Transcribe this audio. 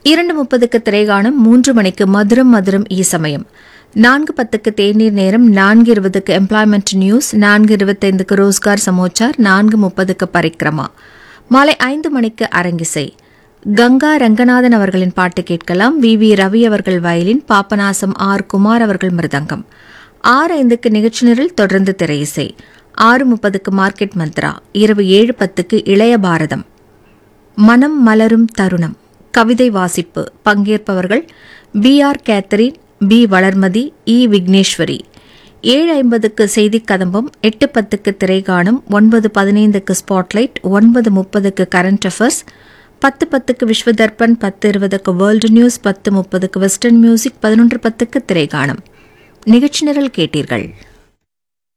இரண்டு முப்பதுக்கு திரைகாணம் மூன்று மணிக்கு மதுரம் மதுரம் ஈ சமயம் நான்கு பத்துக்கு தேநீர் நேரம் நான்கு இருபதுக்கு எம்ப்ளாய்மெண்ட் நியூஸ் நான்கு இருபத்தைந்துக்கு ரோஸ்கார் சமோச்சார் நான்கு முப்பதுக்கு பரிக்ரமா மாலை ஐந்து மணிக்கு அரங்கிசை கங்கா ரங்கநாதன் அவர்களின் பாட்டு கேட்கலாம் வி வி ரவி அவர்கள் வயலின் பாபநாசம் ஆர் குமார் அவர்கள் மிருதங்கம் ஆறு ஐந்துக்கு நிகழ்ச்சி நிரல் தொடர்ந்து திரையிசை ஆறு முப்பதுக்கு மார்க்கெட் மந்த்ரா இரவு ஏழு பத்துக்கு இளைய பாரதம் மனம் மலரும் தருணம் கவிதை வாசிப்பு பங்கேற்பவர்கள் P R Catherine P Valarmathi E Vigneshwari ஏழு ஐம்பதுக்கு செய்தி கதம்பம் எட்டு பத்துக்கு திரைகாணும் ஒன்பது பதினைந்துக்கு ஸ்பாட்லைட் ஒன்பது முப்பதுக்கு கரண்ட் அஃபேர்ஸ் பத்து பத்துக்கு விஸ்வதர்பன் பத்து இருபதுக்கு வேர்ல்டு நியூஸ் பத்து முப்பதுக்கு வெஸ்டர்ன் மியூசிக் பதினொன்று பத்துக்கு திரைகாணும் நிகழ்ச்சி நிரல் கேட்டீர்கள்